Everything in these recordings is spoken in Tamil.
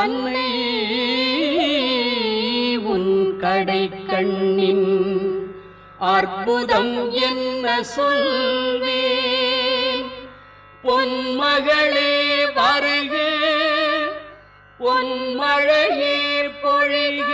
அன்னை உன் கடை கண்ணின் அற்புதம் என்ன சொல்வேன் பொன்மகளே வருக பொன்மழையே பொழிக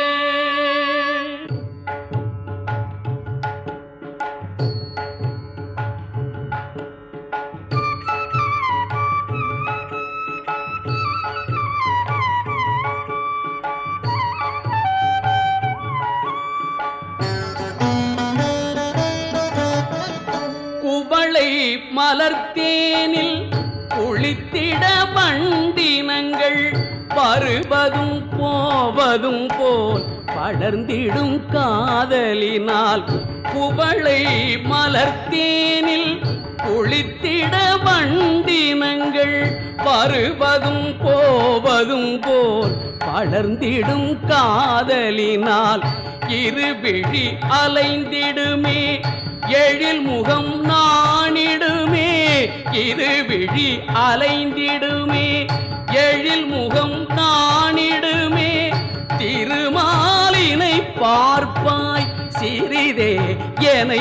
குவளை மலர்த்தேனில் குளித்திட வண்டினங்கள் வருவதும் போவதும் போல் படர்ந்திடும் காதலினால் குவளை மலர்த்தேனில் குளித்திட வண்டினங்கள் வருவதும் போவதும் போல் படர்ந்திடும் காதலினால் இருவிழி அலைந்திடுமே எழில் முகம் நாணிடுமே இருவிழி அலைந்திடுமே எழில் முகம் நாணிடுமே திருமாலினை பார்ப்பாய் சிறிதே என்னை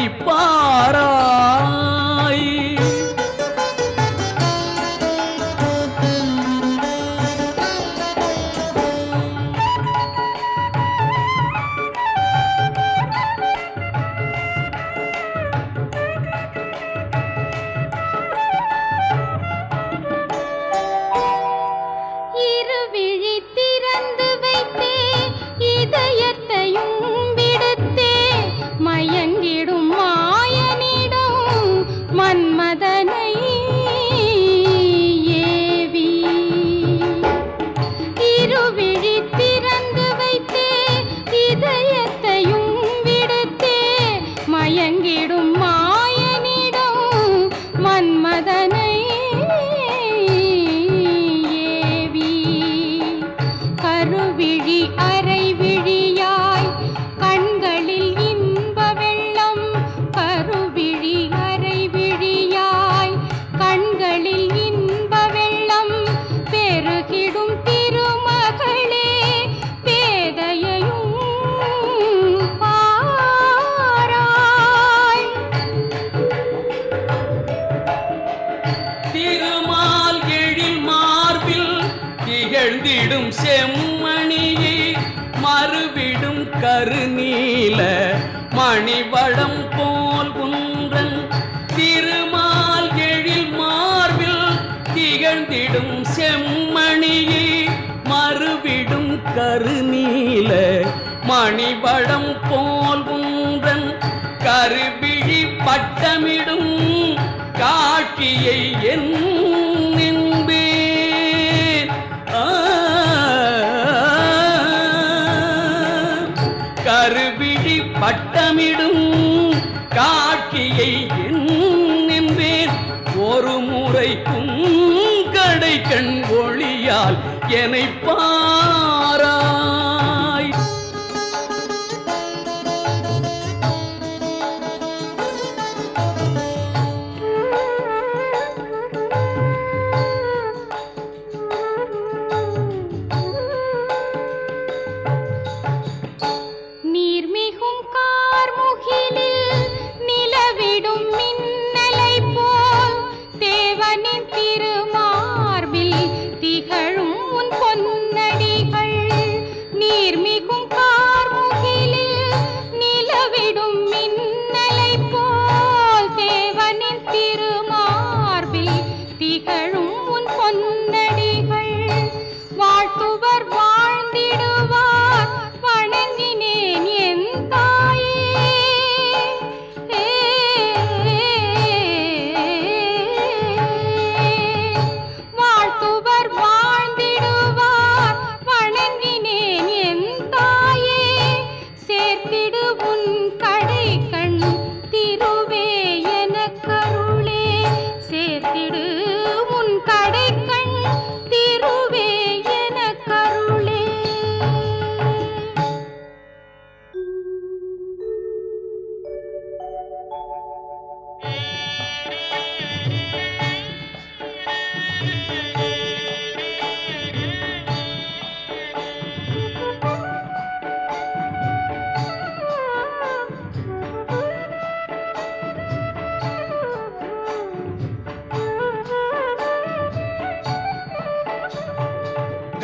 பாராய் இருவிழி திறந்து வைத்தே இதயத்தையும் விடுத்தே மயங்கிடும் மாயனிடம் மன்மதனை ஏவி இருவிழி திறந்து வைத்தே இதயத்தையும் விடுத்தே மயங்கிடும் மாயனிடம் மன்மதனை ஏவி கருவிழி அரைவிழியாய் கண்களில் இன்ப வெள்ளம் கருவிழி அரைவிழியாய் கண்களில் இன்ப வெள்ளம் பெருகிடும் திருமகளே பேதையையும் பாராய் திருமால் எழில் மார்பில் திகழ்ந்திடும் செம்மணியை மறுவிடும் கருநீல மணிவடம் போல் குன்றன் திருமால் எழில் மார்பில் திகழ்ந்திடும் செம்மணியை மறுவிடும் கருநீல மணிவடம் போல் குன்றன் கருவிழி பட்டமிடும் காட்சியை என் என்பேன் ஆ, கருவிழி பட்டமிடும் காட்சியை என் என்பேன் ஒரு முறைக்கும் கடை கண் ஒளியால் என்னை பாராய் நீர்மிகும் கார்முகிலில் நிலவிடும் மின்னலை போல் தேவனின் திருமார்பில் திகழும் உன் பொன்னடிகள் நீர்மிகும் கார்முகிலில் நிலவிடும் மின்னலை போல் தேவனின் திருமார்பில் திகழும் உன் பொன்னடிகள் வாழ்த்துவர் வாழ்ந்திடுவார் வணங்கினேன் என் தாயே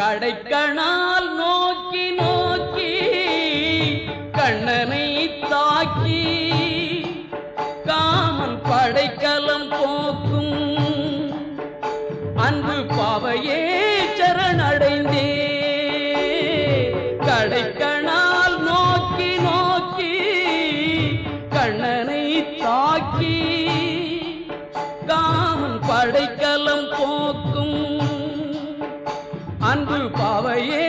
கடைக்கணால் நோக்கி நோக்கி கண்ணனை தாக்கி காமன் படைக்கலம் போக்கும் அன்பு பாவையே சரணடைந்தே கடைக்கணால் நோக்கி நோக்கி கண்ணனை தாக்கி காமன் படைக்கலம் போக்கும் அன்பு பாவையே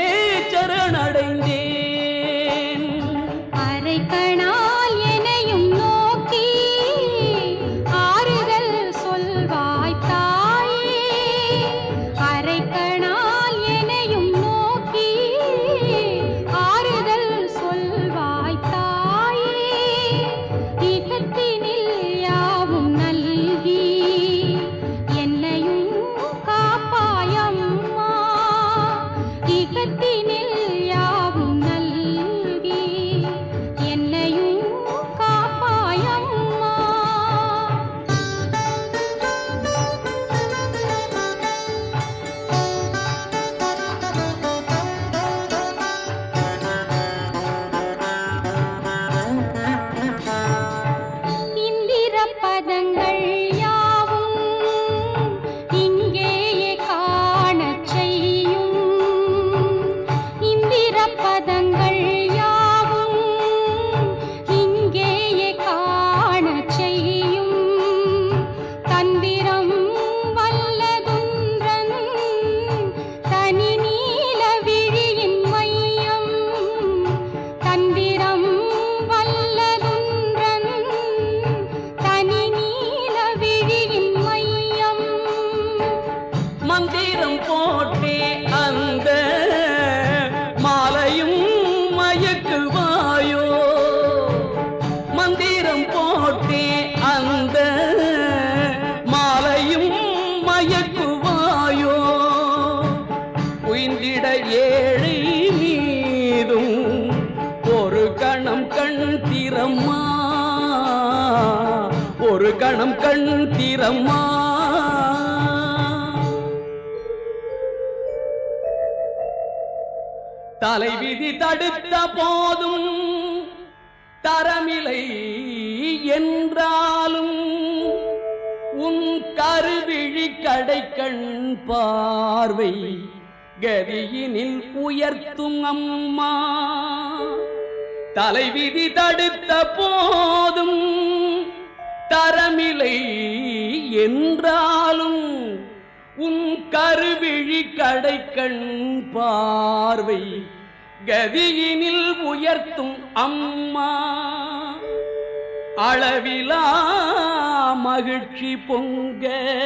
சரணடைந்தேன் அரைக்கணால் எனையும் நோக்கி ஆறுதல் சொல்வாய் தாயே அரைக்கணால் எனையும் நோக்கி ஆறுதல் சொல்வாய் தாயே இகத்தினில் யாவும் நல்கி என்னையும் காப்பாயம்மா இகத்தினில் யாவும் நல்கி என்னையும் காப்பாயம்மா இந்திர பதங்கள் யாவும் இங்கேயே காணச் செய்யும் இந்திர பதங்கள் யாவும் இங்கேயே காணச் செய்யும் தந்திரம் வல்லதுன்றன் தனி நீல விழியின் மையம் தந்திரம் வல்லதுன்றன் தனி நீல விழியின் மையம் மந்திரம் போட்டே அந்த மாலையும் மயக்குவாயோ மந்திரம் போட்டே அந்த மாலையும் மயக்குவாயோ உயிந்திட ஏழை மீதும் ஒரு கணம் கண் திறம்மா ஒரு கணம் கண் திறம்மா தலைவிதி தடுத்த போதும் தரமில்லை என்றாலும் உன் கருவிழி கடைக்கண் பார்வை கதியினில் உயர்த்தும் அம்மா தலைவிதி தடுத்த போதும் தரமில்லை என்றாலும் உன் கருவிழி கடைக்கண் பார்வை கதியினில் உயர்த்தும் அம்மா அளவிலா மகிழ்ச்சி பொங்க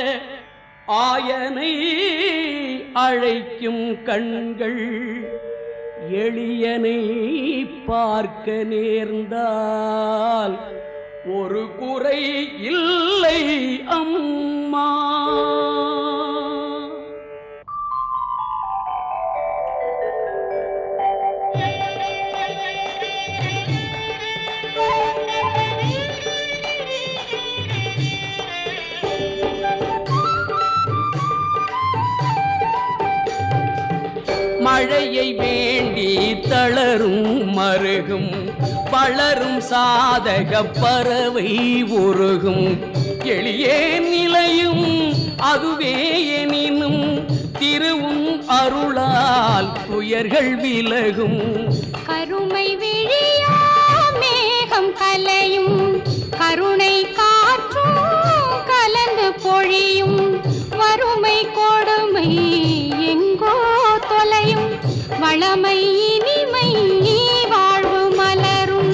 ஆயனை அழைக்கும் கண்கள் எளியனை பார்க்க நேர்ந்தால் ஒரு குறை இல்லை அம்மா மழையை வேண்டி தளரும் மருகும் வளரும் சாதக பறவை உருகும் எளியே நிலையும் அதுவே எனினும் திருவும் அருளால் துயர்கள் விலகும் கருமை விழியா மேகம் கலையும் கருணை காற்றும் கலந்து பொழியும் வறுமை கொடுமை எங்கோ தொலையும் வளமை இனிமை வாழ்வு மலரும்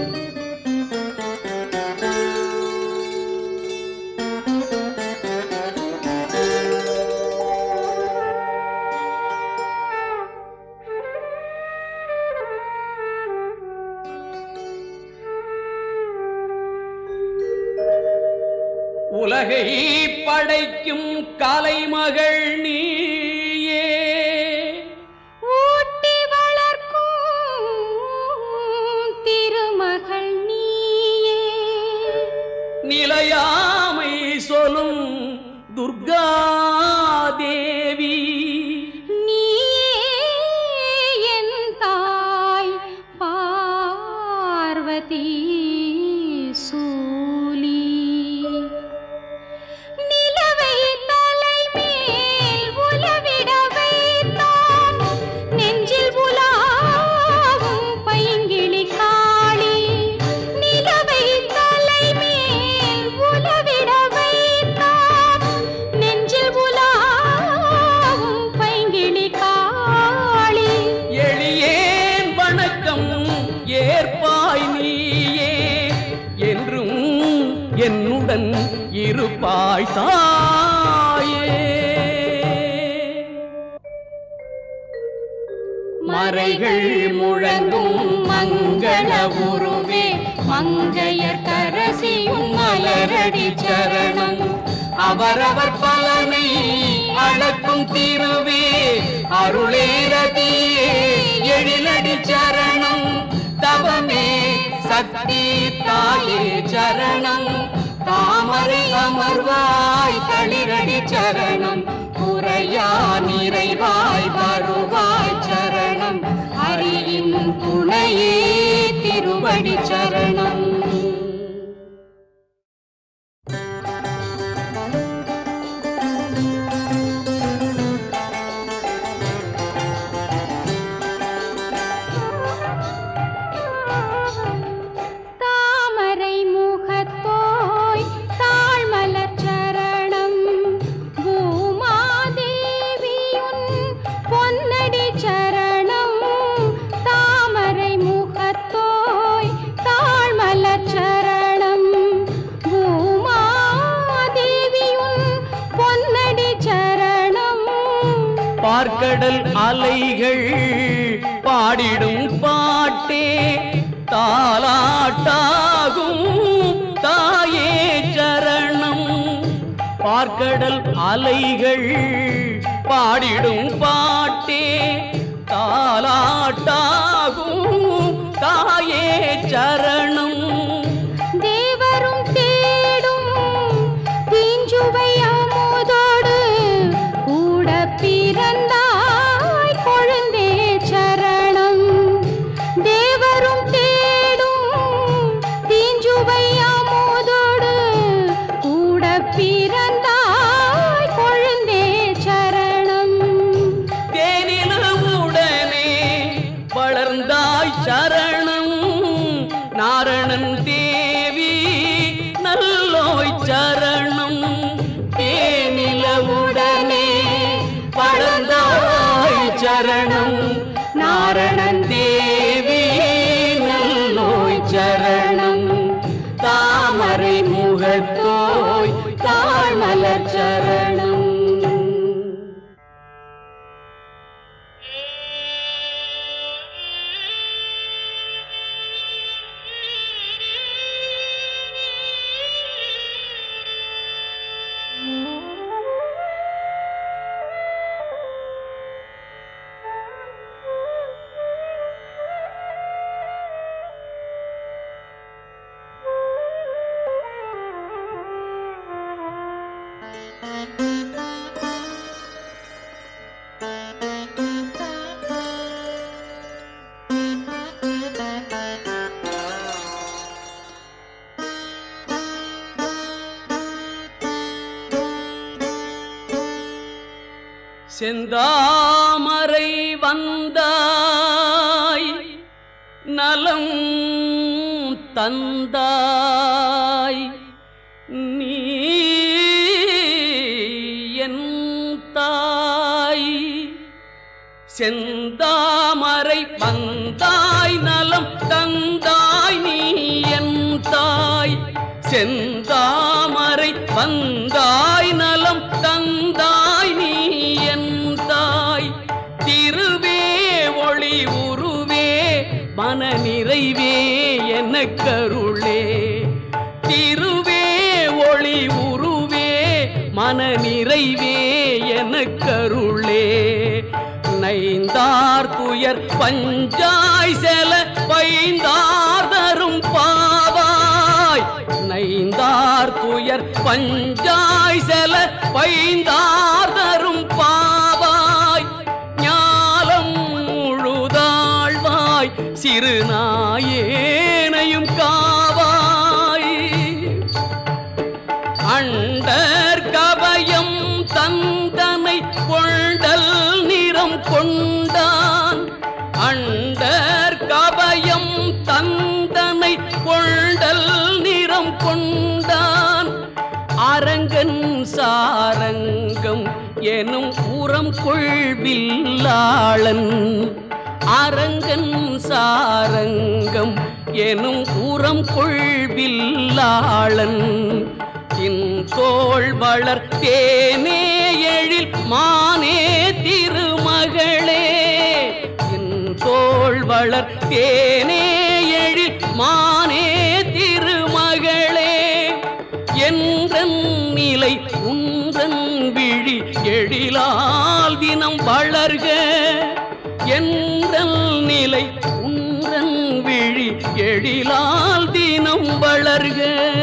உலகை படைக்கும் கலைமகள் நீயே ஊட்டி வளர்க்கும் திருமகள் நீயே நிலையாமை சொல்லும் துர்கா தேவி நீயே அத்தி சூலி நிலவை தலைமேல் உலவிட வைத்தான் நெஞ்சில் உலாவும் பைங்கிளி காளி நிலவை தலைமேல் உலவிட வைத்தான் நெஞ்சில் உலாவும் பைங்கிளி காளி எளியேன் வணக்கம் ஏற்பாய் நீயே என்றும் என்னுடன் இருப்பாய் தாயே மறைகள் முழங்கும் மங்கள உருவே மங்கையர் கரசியும் மலரடி சரணம் அவரவர் பலனை அளக்கும் திருவே அருளேரதியே எழிலடி சரணம் தவமே சக்தி தாயே சரணம் தாமரை அமர்வாய் தளிரடி சரணம் குறையா நிறைவாய் வருவாய் சரணம் ஹரியின் துணையே திருவடி சரணம் தாமரை முகத்தோய் தாழ்மலர் சரணம் பூமாதேவியுன் பொன்னடி சரணம் தாமரை முகத்தோய் தாழ்மலர் சரணம் பூமாதேவியுன் பொன்னடி சரணம் பார்க்கடல் அலைகள் பாடிடும் பாட்டே தாலாட்டாகும் தாயே சரணம் பார்க்கடல் அலைகள் பாடிடும் பாட்டே தாலாட்டாகும் தாயே சரணம் தேவரும் தேடும் தீஞ்சுவை அமுதோடு கூட பிறந்தாய் கொழுந்தே சரணம் தேவரும் தேடும் தீஞ்சுவை அமுதோடு கூட பிறந்தாய் கொழுந்தே சரணம் தேனிலவுடனே வளர்ந்தாய் சரணம் நாரணன் தேவி நல்லோய் சரணம் தேனிலவுடனே வளர்ந்தாய் சரணம் நாரணன் தேவி நல்லோய் சரணம் தாமரை முகத்தோய் தாழ்மலர் சரணம் செந்தாமரை வந்தாய் நலம் தந்தாய் நீ என் தாய் செந்தாமரை வந்தாய் நலம் தந்தாய் நீ என் தாய் செந்தாமரை வந்தாய் நலம் தந்தாய் நீ என் தாய் திருவே ஒளி உருவே மன நிறைவே என கருளே திருவே ஒளி உருவே மன நிறைவே என கருளே நைந்தார் துயர் பஞ்சாய் செல பைந்தார் தரும் பாவாய் நைந்தார் துயர் பஞ்சாய் செல பைந்தார் தரும் பாவாய் ஞாலம் முழுதாழ்வாய் சிறுநாயேனை அணையும் காவாய் அண்டர் கபயம் தந்தனை கொண்டல் நிறம் கொண்டான் அண்டர் கபயம் தந்தனை கொண்டல் நிறம் கொண்டான் அரங்கன் சாரங்கம் எனும் உரம் கொள்வில்லாளன் அரங்கன் சாரங்கம் எனும் உரம் கொள்வில்லாளன் இன் தோள் வளர் தேனே எழில் மானே திருமகளே இன் தோள் வளர் தேனே எழில் மானே திருமகளே என்றன் நிலை உன்றன் விழி எழிலால் தினம் வளர்க என்றல் நிலை உன்றன் விழி எழிலால் தினம் வளர்க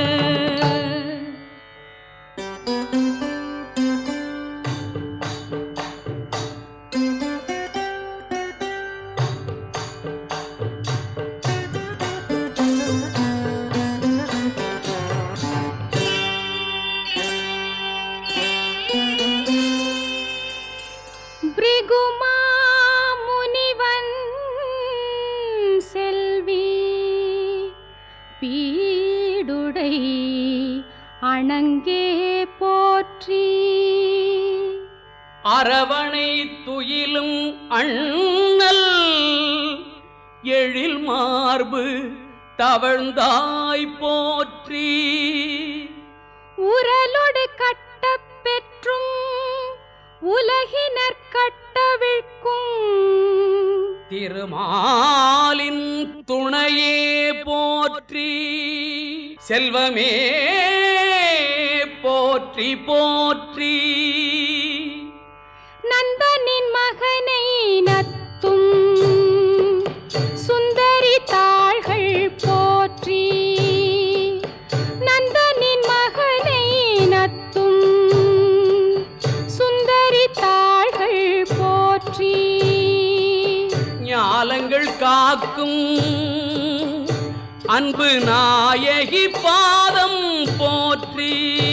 பிரிகுமா முனிவன் செல்வி பீடுடை அணங்கே போற்றி அரவணை துயிலும் அண்ணல் எழில் மார்பு தவழ்ந்தாய் போற்றி உரலொடு கட்டப் பெற்றும் உலகினர் கட்டவிழ்க்கும் திருமாலின் துணையே போற்றி செல்வமே போற்றி போற்றி நந்தனின் மகனை நத்தும் சுந்தரி தாள்கள் போற்றி நந்தனின் மகனை நத்தும் சுந்தரி தாள்கள் போற்றி ஞாலங்கள் காக்கும் அன்பு நாயகி பாதம் போற்றி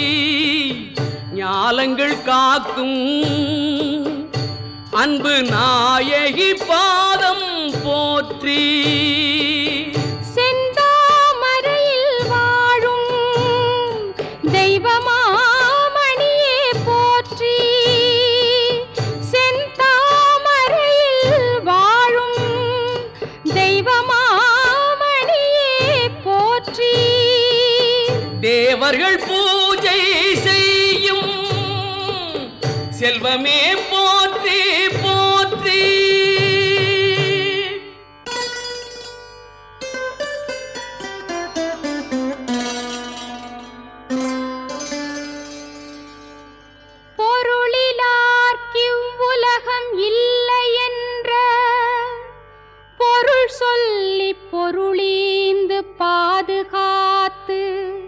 ஞாலங்கள் காக்கும் அன்பு நாயகி பாதம் போற்றி செந்தாமரையில் வாழும் தெய்வமாமணியே போற்றி செந்தாமரையில் வாழும் தெய்வமாமணியே போற்றி தேவர்கள் பூஜை செய்யும் செல்வமே போற்றி போற்றி பொருளிலார்க்கிவ்வுலகம் இல்லை என்ற பொருள் சொல்லி பொருளீந்து பாதுகாத்து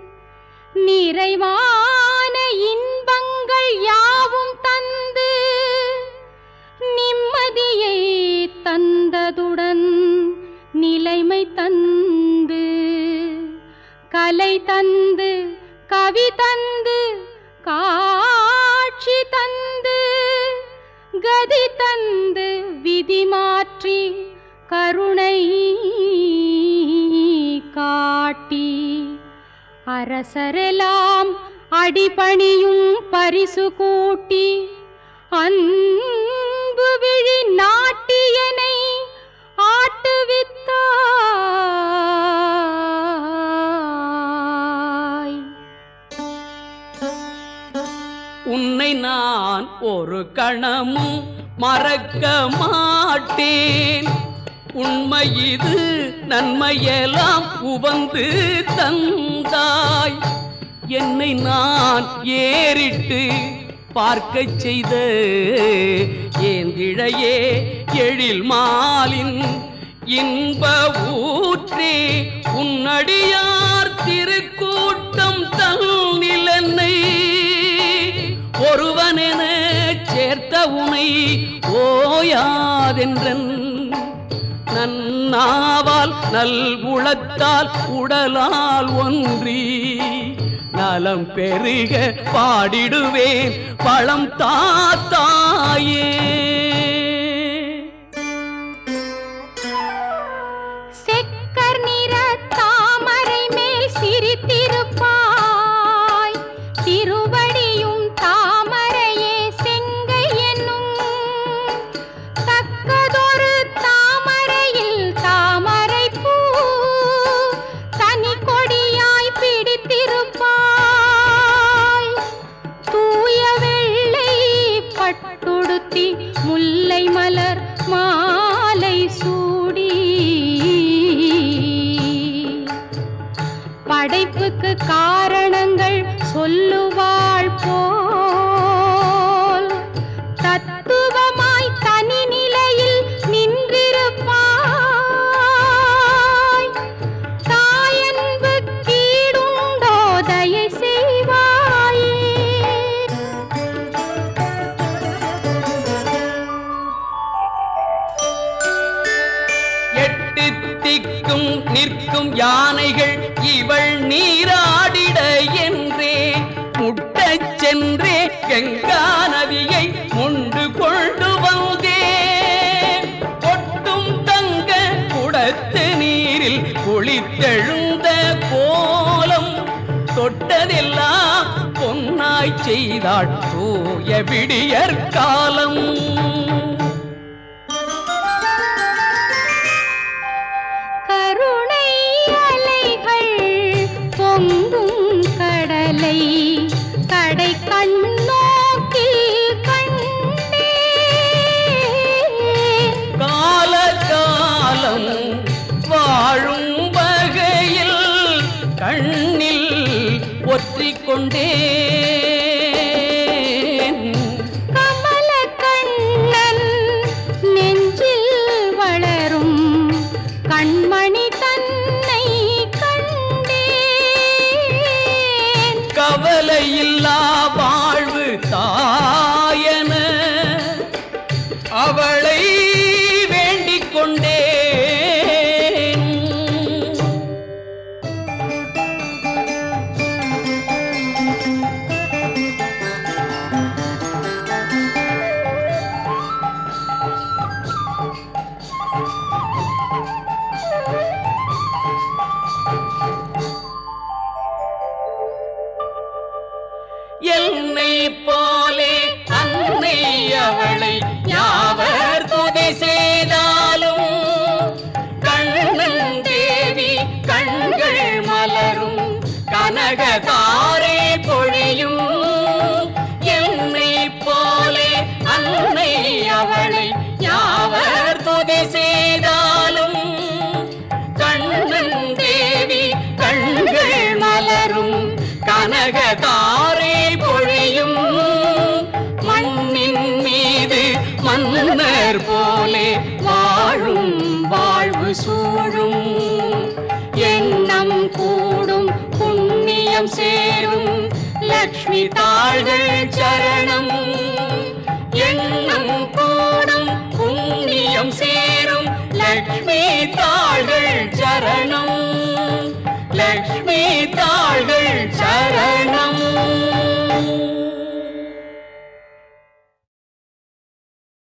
நிறைவான இன்பங்கள் யாவும் தந்து நிம்மதியை தந்ததுடன் நிலைமை தந்து கலை தந்து கவி தந்து காட்சி தந்து கதி தந்து விதி மாற்றி கருணை காட்டி அரசரெல்லாம் அடிபணியும் பரிசு கூட்டி அன்பு விழி நாட்டியனை ஆட்டுவித்தாய் உன்னை நான் ஒரு கணமும் மறக்க மாட்டேன் உண்மை இது நன்மையெல்லாம் உவந்து தந்தாய் என்னை நான் ஏறிட்டு பார்க்கச் செய்த ஏந்திழையே எழில் மாலின் இன்ப ஊற்றே உன்னடியார் திருக்கூட்டம் தன்னிலனை ஒருவனென சேர்த்த உனை ஓயாதென்றன் நன்ன நாவால் நல் உளத்தால் உடலால் ஒன்றி நலம் பெருக பாடிடுவேன் பழம் தாத்தாயே செக்கர் நிற தாமரை மேல் சிரித்திருப்பாய் திருவடியும் தாமரையே செங்கை என்னும் தக்கதொரு தாமரையில் தாமரை பூ தனி கொடியாய் பிடித்திருப்பாய் தூய வெள்ளை பட்டுடுத்தி முல்லை மலர் மாலை சூடி படைப்புக்கு காரணங்கள் சொல்லுவாள் போல் தத்துவமாய் தனி நிலையில் நின்றிருப்பாய் தாயன்பு கீடுண்டோ தயை செய்வாயே எட்டு திக்கும் நிற்கும் யானைகள் இவள் நீராடிட என்றே முட்டச் சென்றே கங்கா நதியை முண்டு கொண்டு வந்தே கொட்டும் தங்க குடத்து நீரில் குளித்தெழுந்த கோலம் தொட்டதெல்லாம் பொன்னாய் செய்தாள் தூய விடியற் காலம் கருணை அலைகள் பொங்கும் கடலை கடை கண்ணோக்கில் கண்டே கால காலம் வாழும் வகையில் கண்ணில் ஒற்றிக் கொண்டேன் கமல கண்ணன் நெஞ்சில் வளரும் கண்மணி தன்னை கண்டேன் கவலையில்லா வாழ்வு தாயன அவளை வேண்டிக் கொண்டேன் என்னை போலே அன்னை அவளை யாவர் துதி செய்தாலும் கண்ணன் தேவி கண்கள் மலரும் கனகதாரே பொழியும் என்னை போலே அன்னை அவளை யாவர் துதி செய்தாலும் கண்ணன் தேவி கண்கள் மலரும் கனகதாரை பொழியும் மண்ணின் மீது மன்னர் போலே வாழும் வாழ்வு சூழும் எண்ணம் கூடும் புண்ணியம் சேரும் லக்ஷ்மி தாள்கள் சரணம் எண்ணம் கூடும் புண்ணியம் சேரும் லக்ஷ்மி தாள்கள் சரணம் லக்ஷ்மி தாள்கள் சரணம்